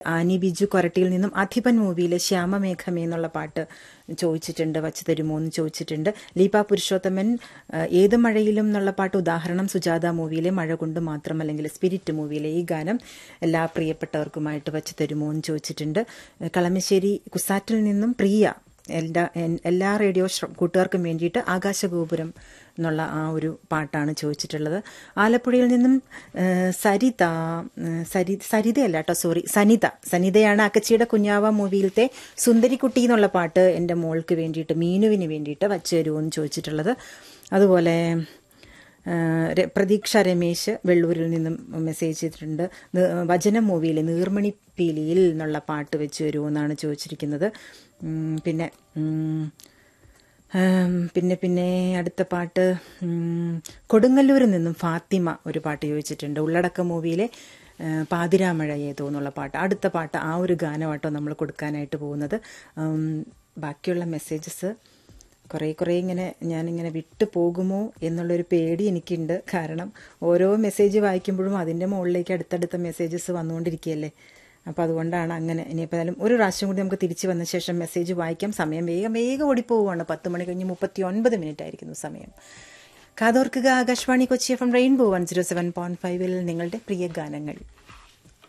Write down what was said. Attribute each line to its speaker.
Speaker 1: Annie Biju കൊരട്ടിയിൽ നിന്നും അധിപൻ മൂവിയിലെ ശ്യാമമേഘമേ എന്നുള്ള പാട്ട് ചോദിച്ചിട്ടുണ്ട് വച്ചു തരുമോ എന്ന് ചോദിച്ചിട്ടുണ്ട് ലീപ പുരുഷോത്തമൻ ആ, ഏത് മഴയിലും എന്നുള്ള പാട്ട് ഉദാഹരണം സുജാത മൂവിയിലെ മഴ കൊണ്ട് മാത്രം അല്ലെങ്കിൽ സ്പിരിറ്റ് മൂവിയിലെ ഈ ഗാനം എല്ലാ പ്രിയപ്പെട്ടവർക്കുമായിട്ട് വച്ചു തരുമോ എന്ന് ചോദിച്ചിട്ടുണ്ട് കളമശ്ശേരി കുസാറ്റിൽ നിന്നും പ്രിയ എല്ലാ എൻ- എല്ലാ റേഡിയോ ശ്ര- കൂട്ടുകാർക്കും വേണ്ടിയിട്ട് ആകാശഗോപുരം എന്നുള്ള ആ ഒരു പാട്ടാണ് ചോദിച്ചിട്ടുള്ളത് ആലപ്പുഴയിൽ നിന്നും ആ, സരിത ആ, സരി സരിതയല്ല കേട്ടോ സോറി സനിത സനിതയാണ് അക്കച്ചിയുടെ കുഞ്ഞാവ മൂവിയിലത്തെ സുന്ദരിക്കുട്ടി എന്നുള്ള പാട്ട് എൻ്റെ മോൾക്ക് വേണ്ടിയിട്ട് മീനുവിന് വേണ്ടിയിട്ട് വച്ചു തരുമോ എന്ന് ചോദിച്ചിട്ടുള്ളത് അതുപോലെ ആ, ര- പ്രതീക്ഷ രമേശ് വെള്ളൂരിൽ നിന്നും മെസ്സേജ് ചെയ്തിട്ടുണ്ട് നി- വചനം മൂവിയിലെ നീർമണി പീലിയിൽ എന്നുള്ള പാട്ട് വെച്ച് വരുമോ എന്നാണ് ചോദിച്ചിരിക്കുന്നത് ഉം, പിന്നെ ഉം, ആം, പിന്നെ പിന്നെ അടുത്ത പാട്ട് ഉം, കൊടുങ്ങല്ലൂരിൽ നിന്നും ഫാത്തിമ ഒരു പാട്ട് ചോദിച്ചിട്ടുണ്ട് ഉള്ളടക്ക മൂവിയിലെ ആ, പാതിരാമഴ ഏതോ എന്നുള്ള പാട്ട് അടുത്ത പാട്ട് ആ ഒരു ഗാനമാട്ടോ നമ്മൾ കൊടുക്കാനായിട്ട് പോകുന്നത് ഉം, ബാക്കിയുള്ള മെസ്സേജസ് കുറേ കുറേ ഇങ്ങനെ ഞാനിങ്ങനെ വിട്ടു പോകുമോ എന്നുള്ളൊരു പേടി എനിക്കുണ്ട് കാരണം ഓരോ മെസ്സേജ് വായിക്കുമ്പോഴും അതിൻ്റെ മുകളിലേക്ക് അടുത്തടുത്ത മെസ്സേജസ് വന്നുകൊണ്ടിരിക്കുകയല്ലേ അപ്പോൾ അതുകൊണ്ടാണ് അങ്ങനെ ഇനിയിപ്പോൾ ഏതായാലും ഒരു പ്രാവശ്യം കൂടി നമുക്ക് തിരിച്ച് വന്ന ശേഷം മെസ്സേജ് വായിക്കാം സമയം വേഗം വേഗം ഓടിപ്പോവുകയാണ് പത്ത് മണി കഴിഞ്ഞ് മുപ്പത്തി ഒൻപത് മിനിറ്റ് ആയിരിക്കുന്നു സമയം കാതോർക്കുക Akashvani Kochi F M rainbow one zero seven point ഫൈവിൽ നിങ്ങളുടെ പ്രിയ ഗാനങ്ങൾ